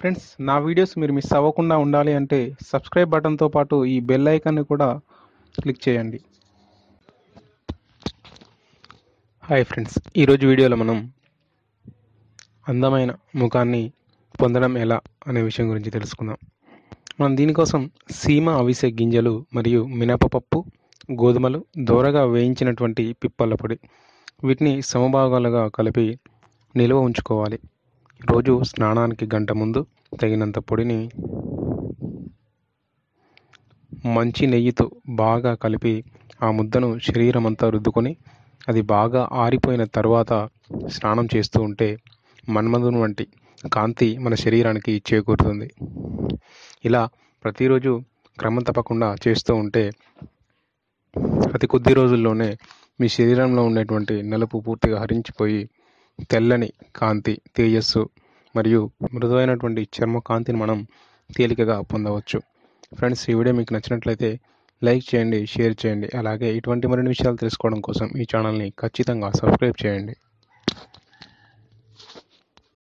friends నా videos మీరు miss అవ్వకుండా ఉండాలి అంటే సబ్స్క్రైబ్ బటన్తో పాటు ఈ బెల్ ఐకాన్ని కూడా క్లిక్ చేయండి హాయ్ ఫ్రెండ్స్ ఈరోజు వీడియోలో మనం అందమైన ముఖాన్ని పొందడం ఎలా అనే విషయం గురించి తెలుసుకుందాం మనం దీనికోసం సీమ అవిసె గింజలు మరియు మినపపప్పు గోధుమలు దోరగా వేయించినటువంటి పిప్పల పొడి వీటిని సమభాగాలుగా కలిపి నిల్వ ఉంచుకోవాలి రోజు స్నానానికి గంట ముందు తగినంత పొడిని మంచి నెయ్యితో బాగా కలిపి ఆ ముద్దను శరీరం అంతా రుద్దుకొని అది బాగా ఆరిపోయిన తర్వాత స్నానం చేస్తూ ఉంటే మన్మధుని వంటి కాంతి మన శరీరానికి చేకూరుతుంది ఇలా ప్రతిరోజు క్రమం తప్పకుండా చేస్తూ ఉంటే అతి కొద్ది రోజుల్లోనే మీ శరీరంలో ఉండేటువంటి నలుపు పూర్తిగా హరించిపోయి తెల్లని కాంతి తేజస్సు మరియు మృదువైనటువంటి చర్మ కాంతిని మనం తేలికగా పొందవచ్చు ఫ్రెండ్స్ ఈ వీడియో మీకు నచ్చినట్లయితే లైక్ చేయండి షేర్ చేయండి అలాగే ఇటువంటి మరిన్ని విషయాలు తెలుసుకోవడం కోసం ఈ ఛానల్ని ఖచ్చితంగా సబ్స్క్రైబ్ చేయండి